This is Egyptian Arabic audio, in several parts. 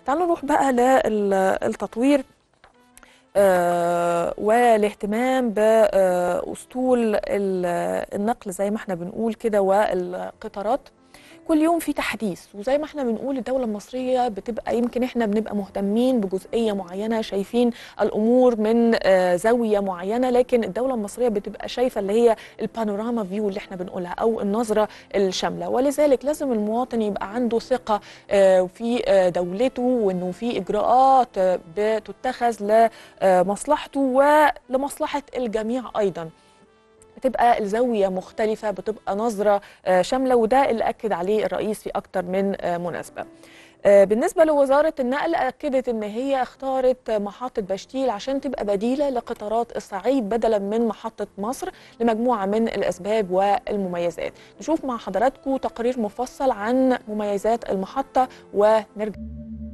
تعالوا نروح بقى للتطوير آه والاهتمام باسطول النقل زي ما احنا بنقول كده والقطارات كل يوم في تحديث وزي ما احنا بنقول الدوله المصريه بتبقى يمكن احنا بنبقى مهتمين بجزئيه معينه شايفين الامور من آه زاويه معينه لكن الدوله المصريه بتبقى شايفه اللي هي البانوراما فيو اللي احنا بنقولها او النظره الشامله ولذلك لازم المواطن يبقى عنده ثقه آه في آه دولته وانه في اجراءات بتتخذ لمصلحته ولمصلحه الجميع ايضا بتبقى الزاويه مختلفه بتبقى نظره شامله وده اللي اكد عليه الرئيس في اكتر من مناسبه بالنسبه لوزاره النقل اكدت ان هي اختارت محطه بشتيل عشان تبقى بديله لقطارات الصعيد بدلا من محطه مصر لمجموعه من الاسباب والمميزات نشوف مع حضراتكم تقرير مفصل عن مميزات المحطه ونرجع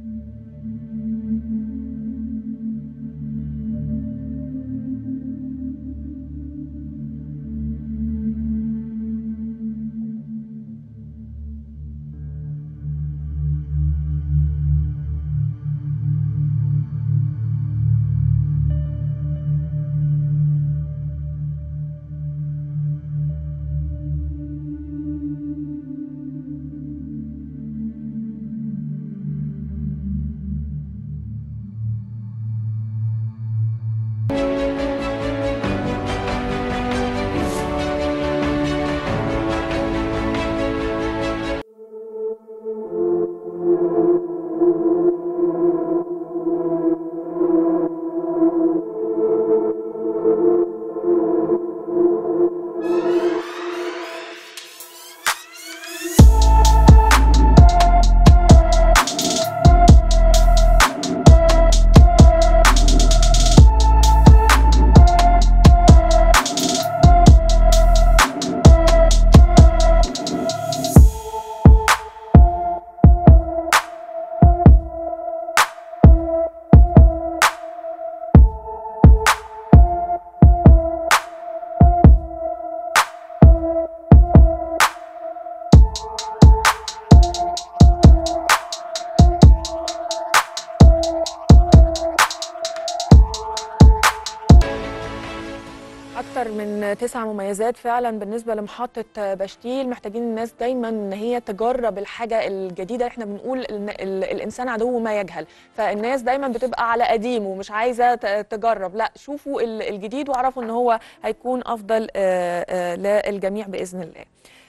اكتر من تسع مميزات فعلا بالنسبه لمحطه بشتيل محتاجين الناس دايما ان هي تجرب الحاجه الجديده احنا بنقول إن الانسان عدو ما يجهل فالناس دايما بتبقى على قديم ومش عايزه تجرب لا شوفوا الجديد واعرفوا ان هو هيكون افضل للجميع باذن الله